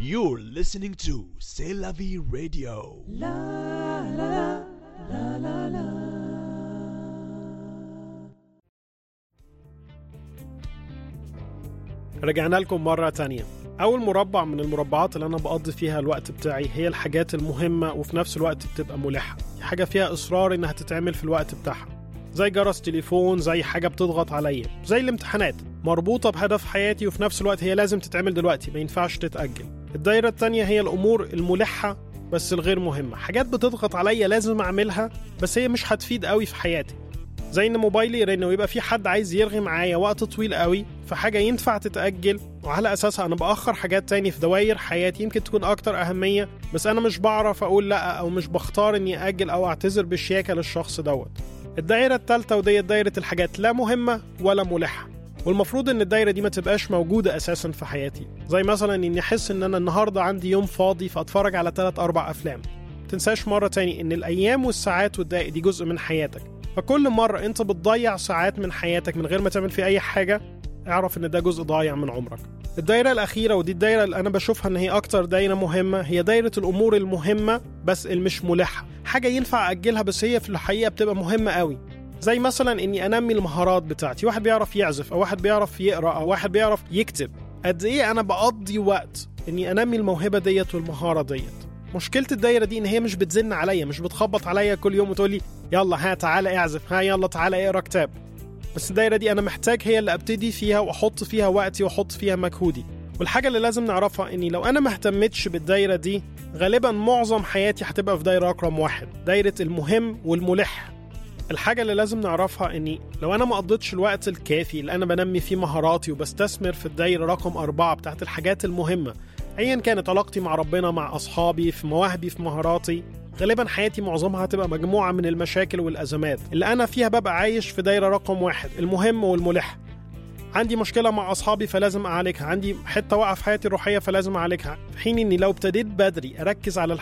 You're listening to C'est la vie radio. رجعنا لكم مرة تانية أول مربع من المربعات اللي أنا بقضي فيها الوقت بتاعي هي الحاجات المهمة وفي نفس الوقت بتبقى ملحة حاجة فيها إصرار إنها تتعمل في الوقت بتاعها زي جرس تليفون زي حاجة بتضغط عليا زي الامتحانات مربوطة بهدف حياتي وفي نفس الوقت هي لازم تتعمل دلوقتي ما ينفعش تتأجل الدايرة التانية هي الأمور الملحة بس الغير مهمة حاجات بتضغط عليا لازم أعملها بس هي مش هتفيد قوي في حياتي زي ان موبايلي يرن ويبقى في حد عايز يرغي معايا وقت طويل قوي في حاجه ينفع تتاجل وعلى اساسها انا باخر حاجات تاني في دواير حياتي يمكن تكون اكتر اهميه بس انا مش بعرف اقول لا او مش بختار اني اجل او اعتذر بالشياكه للشخص دوت الدايره الثالثه ودي دايره الحاجات لا مهمه ولا ملحه والمفروض ان الدايره دي ما تبقاش موجوده اساسا في حياتي زي مثلا اني احس ان انا النهارده عندي يوم فاضي فاتفرج على 3 4 افلام تنساش مرة تاني إن الأيام والساعات والدقائق دي جزء من حياتك فكل مرة أنت بتضيع ساعات من حياتك من غير ما تعمل فيه أي حاجة اعرف إن ده جزء ضايع من عمرك الدايرة الأخيرة ودي الدايرة اللي أنا بشوفها إن هي أكتر دايرة مهمة هي دايرة الأمور المهمة بس المش ملحة حاجة ينفع أجلها بس هي في الحقيقة بتبقى مهمة قوي زي مثلا إني أنمي المهارات بتاعتي واحد بيعرف يعزف أو واحد بيعرف يقرأ أو واحد بيعرف يكتب قد إيه أنا بقضي وقت إني أنمي الموهبة ديت والمهارة ديت مشكله الدايره دي ان هي مش بتزن عليا مش بتخبط عليا كل يوم وتقول لي يلا ها تعالى اعزف ها يلا تعالى اقرا كتاب بس الدايره دي انا محتاج هي اللي ابتدي فيها واحط فيها وقتي واحط فيها مجهودي والحاجه اللي لازم نعرفها اني لو انا ما اهتمتش بالدايره دي غالبا معظم حياتي هتبقى في دايره رقم واحد دايره المهم والملح الحاجة اللي لازم نعرفها اني لو انا ما قضيتش الوقت الكافي اللي انا بنمي فيه مهاراتي وبستثمر في الدايرة رقم أربعة بتاعت الحاجات المهمة ايا كانت علاقتي مع ربنا مع اصحابي في مواهبي في مهاراتي غالبا حياتي معظمها هتبقى مجموعة من المشاكل والأزمات اللي أنا فيها ببقى عايش في دايرة رقم واحد المهم والملح عندي مشكلة مع أصحابي فلازم أعالجها عندي حتة واقعة في حياتي الروحية فلازم أعالجها في حين إني لو ابتديت بدري أركز على